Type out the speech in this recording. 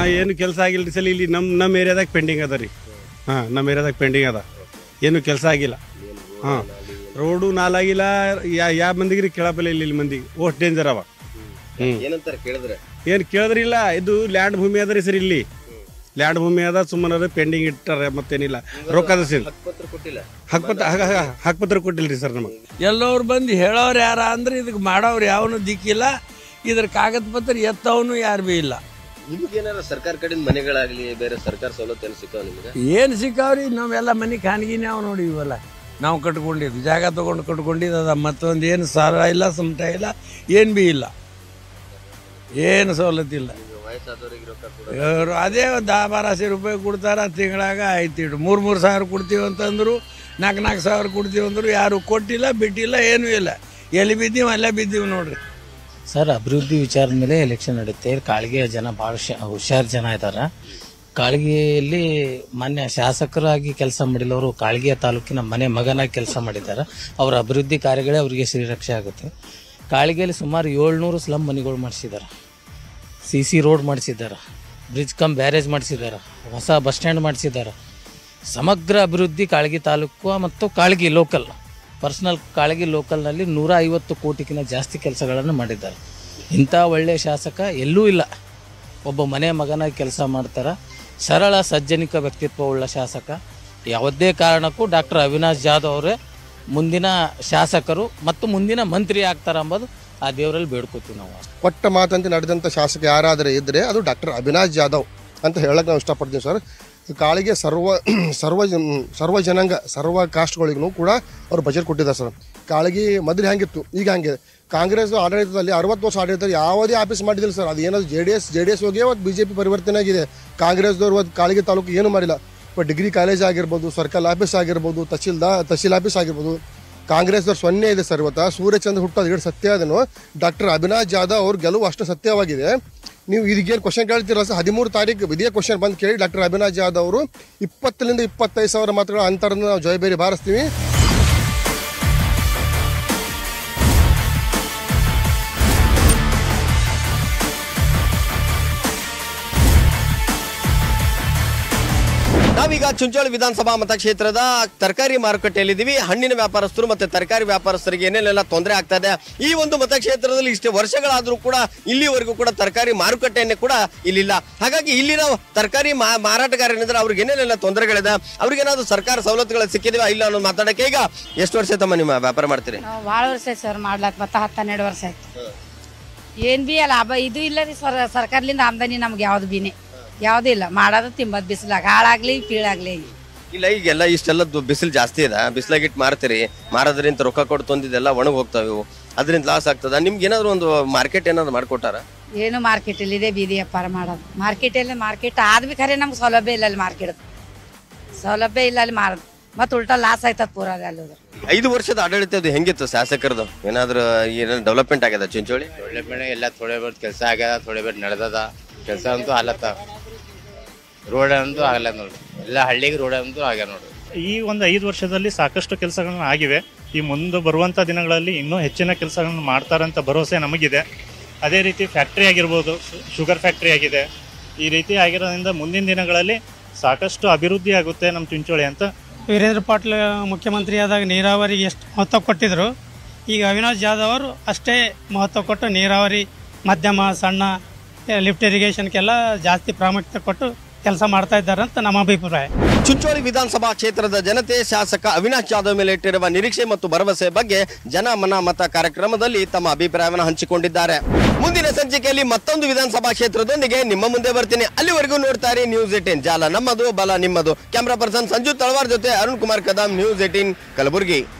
ಏನು ಕೆಲಸ ಆಗಿಲ್ಲ ರೀ ಸಲ ಇಲ್ಲಿ ನಮ್ಮ ನಮ್ಮ ಏರಿಯಾದಾಗ ಪೆಂಡಿಂಗ್ ಅದ ರೀ ಹಾಂ ನಮ್ಮ ಏರಿಯಾದಾಗ ಪೆಂಡಿಂಗ್ ಅದ ಏನು ಕೆಲಸ ಆಗಿಲ್ಲ ಹಾಂ ರೋಡು ನಾಲಾಗಿಲ್ಲ ಯಾ ಯಾವ ಮಂದಿಗೆ ರೀ ಕೇಳಬಲ್ಲ ಇಲ್ಲಿ ಇಲ್ಲಿ ಮಂದಿಗೆ ಓಸ್ಟ್ ಡೇಂಜರ್ ಅವ ಹ್ಞೂ ಏನಂತಾರೆ ಕೇಳಿದ್ರೆ ಏನು ಕೇಳಿದ್ರಿಲ್ಲ ಇದು ಲ್ಯಾಂಡ್ ಭೂಮಿ ಅದ ರೀ ಸರ್ ಇಲ್ಲಿ ಲ್ಯಾಂಡ್ ಭೂಮಿ ಅದ ಸುಮ್ಮನೆ ಅದ ಪೆಂಡಿಂಗ್ ಇಟ್ಟಾರೆ ಮತ್ತೇನಿಲ್ಲ ರೊಕ್ಕದ ಸಿನ್ ಪತ್ರ ಕೊಟ್ಟಿಲ್ಲ ಹಕ್ಪತ್ರ ಹಕ್ಪತ್ರ ಕೊಟ್ಟಿಲ್ಲ ರೀ ಸರ್ ನಮಗೆ ಎಲ್ಲವ್ರು ಬಂದು ಹೇಳೋರು ಯಾರ ಅಂದ್ರೆ ಇದಕ್ಕೆ ಮಾಡೋರು ಯಾವನು ದಿಕ್ಕಿಲ್ಲ ಇದ್ರ ಕಾಗದ ಪತ್ರ ಎತ್ತವನು ಯಾರು ಭೀ ಇಲ್ಲ ನಿಮ್ಗೇನಾರ ಸರ್ಕಾರ ಕಡೆಯಿಂದ ಮನೆಗಳಾಗ್ಲಿ ಬೇರೆ ಸರ್ಕಾರ ಸವಲತ್ತು ಏನು ಸಿಕ್ಕಾವ ನಿಮ್ಗೆ ಏನು ಸಿಕ್ಕಾವ್ರಿ ನಾವೆಲ್ಲ ಮನೆ ಖಾನಗಿನೇ ಅವ ನೋಡಿ ಇವೆಲ್ಲ ನಾವು ಕಟ್ಕೊಂಡಿದ್ದು ಜಾಗ ತೊಗೊಂಡು ಕಟ್ಕೊಂಡಿದ್ದು ಅದ ಮತ್ತೊಂದು ಏನು ಸಾಲ ಇಲ್ಲ ಸಮಟ ಇಲ್ಲ ಏನು ಭೀ ಇಲ್ಲ ಏನು ಸವಲತ್ತಿಲ್ಲ ವಯಸ್ಸಾದವರಿಗೆ ರೊಕ್ಕ ಕೊಡ ಇವ್ರು ಅದೇ ಒಂದು ಬಾರಾಸಿ ರೂಪಾಯಿ ಕೊಡ್ತಾರ ತಿಂಗಳಾಗ ಆಯ್ತು ಇಡು ಮೂರು ಮೂರು ಸಾವಿರ ಕೊಡ್ತೀವಿ ಅಂತಂದ್ರು ನಾಲ್ಕು ನಾಲ್ಕು ಸಾವಿರ ಕೊಡ್ತೀವಿ ಅಂದ್ರು ಯಾರು ಕೊಟ್ಟಿಲ್ಲ ಬಿಟ್ಟಿಲ್ಲ ಏನೂ ಇಲ್ಲ ಎಲ್ಲಿ ಬಿದ್ದೀವಿ ಅಲ್ಲೇ ಬಿದ್ದೀವಿ ನೋಡ್ರಿ ಸರ್ ಅಭಿವೃದ್ಧಿ ವಿಚಾರದ ಮೇಲೆ ಎಲೆಕ್ಷನ್ ನಡೀತೆ ಕಾಳಿಗೆ ಜನ ಭಾಳ ಹುಷಾರ್ ಜನ ಇದ್ದಾರೆ ಕಾಳಿಗೆಯಲ್ಲಿ ಮಾನ್ಯ ಶಾಸಕರಾಗಿ ಕೆಲಸ ಮಾಡಿದವರು ಕಾಳಿಗೆ ತಾಲೂಕಿನ ಮನೆ ಮಗನಾಗಿ ಕೆಲಸ ಮಾಡಿದ್ದಾರೆ ಅವರ ಅಭಿವೃದ್ಧಿ ಕಾರ್ಯಗಳೇ ಅವರಿಗೆ ಶ್ರೀರಕ್ಷೆ ಆಗುತ್ತೆ ಕಾಳಿಗೆಯಲ್ಲಿ ಸುಮಾರು ಏಳ್ನೂರು ಸ್ಲಮ್ ಮನೆಗಳು ಮಾಡಿಸಿದ್ದಾರೆ ಸಿ ಸಿ ರೋಡ್ ಮಾಡಿಸಿದ್ದಾರೆ ಬ್ರಿಡ್ಜ್ ಕಮ್ ಬ್ಯಾರೇಜ್ ಮಾಡಿಸಿದ್ದಾರೆ ಹೊಸ ಬಸ್ ಸ್ಟ್ಯಾಂಡ್ ಮಾಡಿಸಿದ್ದಾರೆ ಸಮಗ್ರ ಅಭಿವೃದ್ಧಿ ಕಾಳಗಿ ತಾಲೂಕು ಮತ್ತು ಕಾಳಗಿ ಲೋಕಲ್ ಪರ್ಸನಲ್ ಕಾಳಗಿ ಲೋಕಲ್ನಲ್ಲಿ ನೂರ ಐವತ್ತು ಕೋಟಿಗಿಂತ ಜಾಸ್ತಿ ಕೆಲಸಗಳನ್ನು ಮಾಡಿದ್ದಾರೆ ಇಂಥ ಒಳ್ಳೆಯ ಶಾಸಕ ಎಲ್ಲೂ ಇಲ್ಲ ಒಬ್ಬ ಮನೆ ಮಗನಾಗಿ ಕೆಲಸ ಮಾಡ್ತಾರೆ ಸರಳ ಸಜ್ಜನಿಕ ವ್ಯಕ್ತಿತ್ವವುಳ್ಳ ಶಾಸಕ ಯಾವುದೇ ಕಾರಣಕ್ಕೂ ಡಾಕ್ಟರ್ ಅವಿನಾಶ್ ಜಾಧವ್ ಅವರೇ ಮುಂದಿನ ಶಾಸಕರು ಮತ್ತು ಮುಂದಿನ ಮಂತ್ರಿ ಆಗ್ತಾರೆ ಅಂಬೋದು ಆ ದೇವರಲ್ಲಿ ಬೇಡ್ಕೋತೀವಿ ನಾವು ಕೊಟ್ಟ ಮಾತಂತೆ ನಡೆದಂಥ ಶಾಸಕ ಯಾರಾದರೆ ಇದ್ದರೆ ಅದು ಡಾಕ್ಟರ್ ಅವಿನಾಶ್ ಜಾಧವ್ ಅಂತ ಹೇಳಕ್ಕೆ ನಾವು ಇಷ್ಟಪಡ್ತೀವಿ ಸರ್ ಕಾಳಿಗೆ ಸರ್ವ ಸರ್ವ ಜನ್- ಸರ್ವ ಜನಾಂಗ ಸರ್ವ ಕಾಸ್ಟ್ಗಳಿಗೂ ಕೂಡ ಅವರು ಬಜೆಟ್ ಕೊಟ್ಟಿದ್ದಾರೆ ಸರ್ ಕಾಳಿಗೆ ಮೊದಲು ಹೆಂಗಿತ್ತು ಈಗ ಹಂಗೆ ಕಾಂಗ್ರೆಸ್ ಆಡಳಿತದಲ್ಲಿ ಅರವತ್ತು ವರ್ಷ ಆಡಳಿತದಲ್ಲಿ ಯಾವುದೇ ಆಫೀಸ್ ಮಾಡಿದಿಲ್ಲ ಸರ್ ಅದು ಏನಾದ್ರು J D S J D S ಹೋಗಿ ಅವತ್ತು ಬಿ ಜೆ ಪಿ ಪರಿವರ್ತನೆ ಆಗಿದೆ ಕಾಂಗ್ರೆಸ್ದವ್ರು ಇವತ್ತು ಕಾಳಿಗೆ ತಾಲೂಕು ಏನು ಮಾಡಿಲ್ಲ ಬಟ್ ಡಿಗ್ರಿ ಕಾಲೇಜ್ ಆಗಿರ್ಬೋದು ಸರ್ಕಲ್ ಆಫೀಸ್ ಆಗಿರ್ಬೋದು ತಹಶೀಲ್ದಾ ತಹಶೀಲ್ ಆಫೀಸ್ ಆಗಿರ್ಬೋದು ಕಾಂಗ್ರೆಸ್ದವ್ರು ಸೊನ್ನೆ ಇದೆ ಸರ್ ಇವತ್ತು ಸೂರ್ಯಚಂದ್ರ ಹುಟ್ಟೋದು ಎರಡು ಸತ್ಯ ಅದನ್ನು ಡಾಕ್ಟರ್ ಅವಿನಾಶ್ ಜಾಧವ್ ಅವ್ರ ಗೆಲುವು ಅಷ್ಟು ಸತ್ಯವಾಗಿದೆ ನೀವು ಇದಕ್ಕೇನು ಕ್ವಶನ್ ಕೇಳ್ತೀರಲ್ಲ ಸರ್ ಹದಿಮೂರು ತಾರೀಕು ಇದೇ ಕ್ವಶನ್ ಬಂದು ಕೇಳಿ ಡಾಕ್ಟರ್ ಅವಿನಾಶ್ ಜಾಧವ್ ಅವರು ಇಪ್ಪತ್ತರಿಂದ ಇಪ್ಪತ್ತೈದು ಸಾವಿರ ಮಾತುಗಳ ಅಂತರದಿಂದ ನಾವು ಜಯಬೇರಿ ಬಾರಿಸ್ತೀವಿ ನಾವೀಗ ಚುಂಚೋಳಿ ವಿಧಾನಸಭಾ ಮತಕ್ಷೇತ್ರದ ತರಕಾರಿ ಮಾರುಕಟ್ಟೆಯಲ್ಲಿದ್ದೀವಿ ಹಣ್ಣಿನ ವ್ಯಾಪಾರಸ್ಥರು ಮತ್ತೆ ತರಕಾರಿ ವ್ಯಾಪಾರಸ್ಥರಿಗೆ ಏನೇನೆಲ್ಲ ತೊಂದರೆ ಆಗ್ತಾ ಇದೆ ಈ ಒಂದು ಮತಕ್ಷೇತ್ರದಲ್ಲಿ ಇಷ್ಟೇ ವರ್ಷಗಳಾದ್ರೂ ಕೂಡ ಇಲ್ಲಿವರೆಗೂ ಕೂಡ ತರಕಾರಿ ಮಾರುಕಟ್ಟೆಯನ್ನೇ ಕೂಡ ಇಲ್ಲಿಲ್ಲ ಹಾಗಾಗಿ ಇಲ್ಲಿನ ತರಕಾರಿ ಮಾ- ಮಾರಾಟಗಾರನಿದ್ರೆ ಅವ್ರಿಗೆ ಏನೇನೆಲ್ಲ ತೊಂದರೆಗಳಿದೆ ಅವ್ರಿಗೇನಾದ್ರು ಸರ್ಕಾರ ಸವಲತ್ತುಗಳು ಸಿಕ್ಕಿದಿವಾ ಇಲ್ಲ ಅನ್ನೋದು ಮಾತಾಡಕ್ಕೆ ಈಗ ಎಷ್ಟು ವರ್ಷ ತಮ್ಮ ನಿಮ್ಮ ವ್ಯಾಪಾರ ಮಾಡ್ತೀರಿ ನಾವು ಭಾಳ ವರ್ಷ ಆಯ್ತು ಸರ್ ಮಾಡ್ಲಾಕ ಮತ್ತೆ ಹತ್ತು ಹನ್ನೆರಡು ವರ್ಷ ಆಯ್ತು ಏನ್ ಬಿ ಲಾಭ ಇದು ಇಲ್ಲ ರೀ ಸರ್ ಸರ್ಕಾರದಿಂದ ಆಮ್ದನಿ ನಮ್ಗೆ ಯಾವ್ದು ಬಿನೇ ಯಾವ್ದು ಇಲ್ಲ ಮಾಡೋದು ತಿಂಬದ್ ಬಿಸಿಲಾಗ ಹಾಳಾಗ್ಲಿ ಪೀಳಾಗ್ಲಿ ಇಲ್ಲ ಈಗೆಲ್ಲ ಇಷ್ಟೆಲ್ಲ ಬಿಸಿಲು ಜಾಸ್ತಿ ಇದೆ ಬಿಸಿಲಾಗಿಟ್ಟು ಮಾರ್ತೀರಿ ಮಾರೋದ್ರಿಂದ ರೊಕ್ಕ ಕೊಟ್ಟು ತಂದಿದ್ದೆಲ್ಲ ಒಣಗಿ ಹೋಗ್ತಾವೆ ಇವು ಅದರಿಂದ ಲಾಸ್ ಆಗ್ತದ ನಿಮ್ಗೆ ಏನಾದ್ರು ಒಂದು ಮಾರ್ಕೆಟ್ ಏನಾದ್ರು ಮಾಡ್ಕೊಟ್ಟಾರ ಏನು ಮಾರ್ಕೆಟ್ ಇಲ್ಲಿ ಇದೆ ಬೀದಿ ವ್ಯಾಪಾರ ಮಾಡೋದು ಮಾರ್ಕೆಟ್ ಎಲ್ಲ ಮಾರ್ಕೆಟ್ ಆದ್ ಬಿ ಖರೆ ನಮ್ಗೆ ಸೌಲಭ್ಯ ಇಲ್ಲ ಅಲ್ಲಿ ಮಾರ್ಕೆಟ್ ಸೌಲಭ್ಯ ಇಲ್ಲ ಅಲ್ಲಿ ಮಾರೋದು ಮತ್ತೆ ಉಲ್ಟಾ ಲಾಸ್ ಆಯ್ತದ ಪೂರ ಅಲ್ಲಿ ಹೋದ್ರೆ ಐದು ವರ್ಷದ ಆಡಳಿತ ಅದು ಹೆಂಗಿತ್ತು ಶಾಸಕರದು ಏನಾದ್ರು ಏನಾದ್ರು ಡೆವಲಪ್ಮೆಂಟ್ ಆಗ್ಯದ ಚಿಂಚೋಳಿ ಡೆವಲಪ್ಮೆಂಟ್ ಎಲ್ಲ ಥೋಡೆ ಬೇಟ್ ಕೆಲಸ ಆಗ್ಯದ ಥೋಡೆ ಬೇಟ್ ನಡೆದದ ಕೆಲಸ ಅಂತೂ ಆಲತ್ತ ರೋಡ್ ಅಂತೂ ಆಗಲ್ಲ ನೋಡ್ರಿ ಎಲ್ಲ ಹಳ್ಳಿಗೆ ರೋಡ್ ಅಂತೂ ಆಗ್ಯಾವ ನೋಡ್ರಿ ಈ ಒಂದು ಐದು ವರ್ಷದಲ್ಲಿ ಸಾಕಷ್ಟು ಕೆಲಸಗಳನ್ನ ಆಗಿವೆ ಈ ಮುಂದೆ ಬರುವಂಥ ದಿನಗಳಲ್ಲಿ ಇನ್ನೂ ಹೆಚ್ಚಿನ ಕೆಲಸಗಳನ್ನು ಮಾಡ್ತಾರಂತ ಭರವಸೆ ನಮಗಿದೆ ಅದೇ ರೀತಿ ಫ್ಯಾಕ್ಟ್ರಿ ಆಗಿರ್ಬೋದು ಶು- ಶುಗರ್ ಫ್ಯಾಕ್ಟ್ರಿ ಆಗಿದೆ ಈ ರೀತಿ ಆಗಿರೋದ್ರಿಂದ ಮುಂದಿನ ದಿನಗಳಲ್ಲಿ ಸಾಕಷ್ಟು ಅಭಿವೃದ್ಧಿ ಆಗುತ್ತೆ ನಮ್ಮ ಚಿಂಚೋಳಿ ಅಂತ ವೀರೇಂದ್ರ ಪಾಟೀಲ್ ಮುಖ್ಯಮಂತ್ರಿ ಆದಾಗ ನೀರಾವರಿಗೆ ಎಷ್ಟು ಮಹತ್ವ ಕೊಟ್ಟಿದ್ರು ಈಗ ಅವಿನಾಶ್ ಜಾಧವ್ ಅವರು ಅಷ್ಟೇ ಮಹತ್ವ ಕೊಟ್ಟು ನೀರಾವರಿ ಮಧ್ಯಮ ಸಣ್ಣ ಲಿಫ್ಟ್ ಇರಿಗೇಷನ್ಗೆಲ್ಲ ಜಾಸ್ತಿ ಪ್ರಾಮುಖ್ಯತೆ ಕೊಟ್ಟು ಕೆಲಸ ಮಾಡ್ತಾ ಇದ್ದಾರೆ ಅಂತ ನಮ್ಮ ಅಭಿಪ್ರಾಯ ಚುಂಚೋಳಿ ವಿಧಾನಸಭಾ ಕ್ಷೇತ್ರದ ಜನತೆ ಶಾಸಕ ಅವಿನಾಶ್ ಜಾಧವ್ ಮೇಲೆ ಇಟ್ಟಿರುವ ನಿರೀಕ್ಷೆ ಮತ್ತು ಭರವಸೆ ಬಗ್ಗೆ ಜನ ಮನ ಮತ ಕಾರ್ಯಕ್ರಮದಲ್ಲಿ ತಮ್ಮ ಅಭಿಪ್ರಾಯವನ್ನು ಹಂಚಿಕೊಂಡಿದ್ದಾರೆ ಮುಂದಿನ ಸಂಚಿಕೆಯಲ್ಲಿ ಮತ್ತೊಂದು ವಿಧಾನಸಭಾ ಕ್ಷೇತ್ರದೊಂದಿಗೆ ನಿಮ್ಮ ಮುಂದೆ ಬರ್ತೀನಿ ಅಲ್ಲಿವರೆಗೂ ನೋಡ್ತಾ ಇರಿ ನ್ಯೂಸ್ ಏಟೀನ್ ಜಾಲ ನಮ್ಮದು ಬಲ ನಿಮ್ಮದು ಕ್ಯಾಮ್ರಾ ಪರ್ಸನ್ ಸಂಜು ತಳವಾರ್ ಜೊತೆ ಅರುಣ್ ಕುಮಾರ್ ಕದಂ ನ್ಯೂಸ್ ಏಟೀನ್ ಕಲಬುರಗಿ